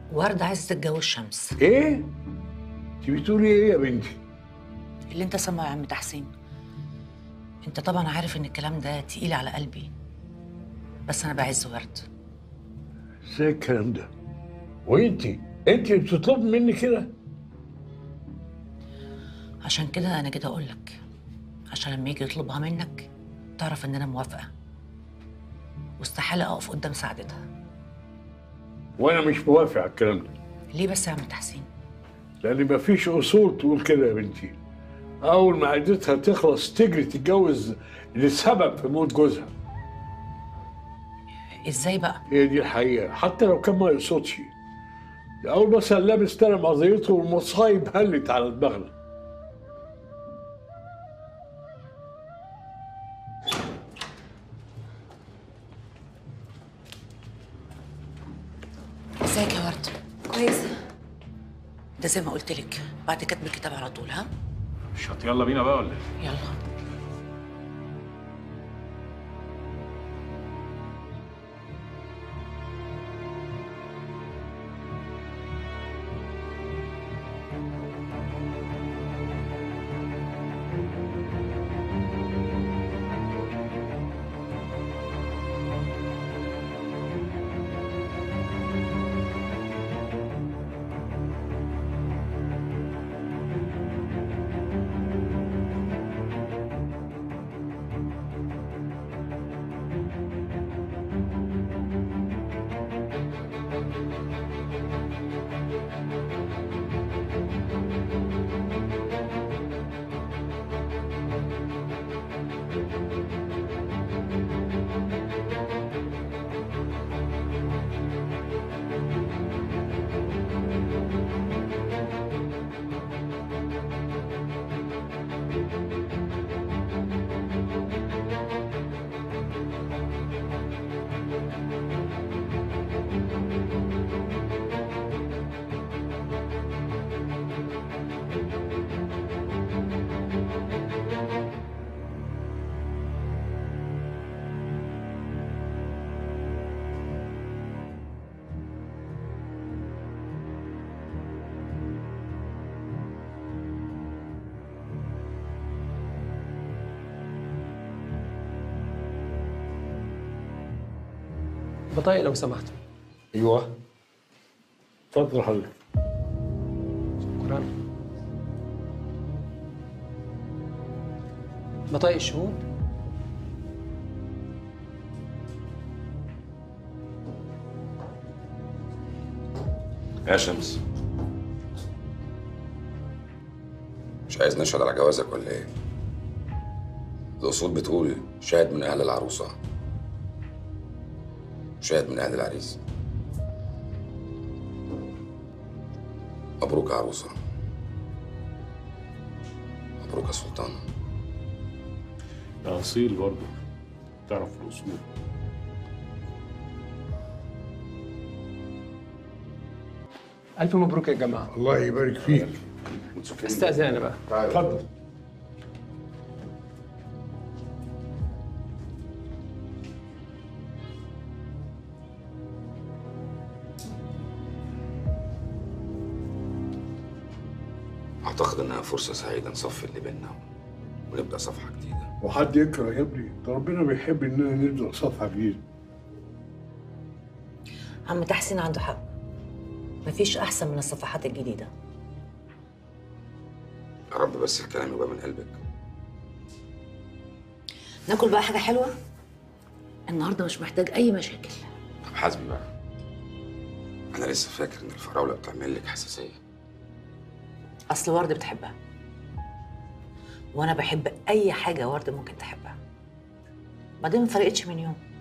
وردة عايزة تتجوز شمس ايه؟ انت بتقولي ايه يا بنتي؟ اللي انت سامعه يا عم تحسين انت طبعا عارف ان الكلام ده تقيل على قلبي بس انا بعز ورد ازاي الكلام ده؟ وانت انت بتطلب مني كده؟ عشان كده انا جيت اقول لك عشان لما يجي يطلبها منك تعرف ان انا موافقه واستحاله اقف قدام سعادتها وانا مش موافق على الكلام ده ليه بس يا عم تحسين لان مفيش اصول تقول كده يا بنتي اول ما عدتها تخلص تجري تتجوز لسبب في موت جوزها ازاي بقى هي دي الحقيقه حتى لو كان ما يقصدش اول ما سلام استلم قضيته والمصايب هلت على دماغنا ازيك يا ورد كويسة ده زي ما قلت لك بعد كتب الكتاب على طول ها شط يلا بينا بقى ولا ايه؟ يلا بطايق لو سمحت ايوه اتفضل حضرتك شكرا بطايق الشهود يا شمس مش عايز نشهد على جوازك ولا ايه؟ الأصول بتقول شاهد من أهل العروسة شاهد من أهل العريس مبروك يا عروسة مبروك يا سلطان ده اصيل برضه تعرف الاصول ألف مبروك يا جماعة الله يبارك فيك استأذن أنا بقى اتفضل أعتقد إنها فرصة سعيدة نصفي اللي بينا ونبدأ صفحة جديدة وحد يكره يا ابني ده ربنا بيحب اننا نبدا صفحه جديده عم تحسين عنده حق مفيش احسن من الصفحات الجديده يا رب بس الكلام يبقى من قلبك ناكل بقى حاجه حلوه النهارده مش محتاج اي مشاكل طب حاسبي بقى أنا لسه فاكر إن الفراولة بتعمل لك حساسية اصل ورد بتحبها وانا بحب اي حاجه ورد ممكن تحبها بعدين ما فرقتش من يوم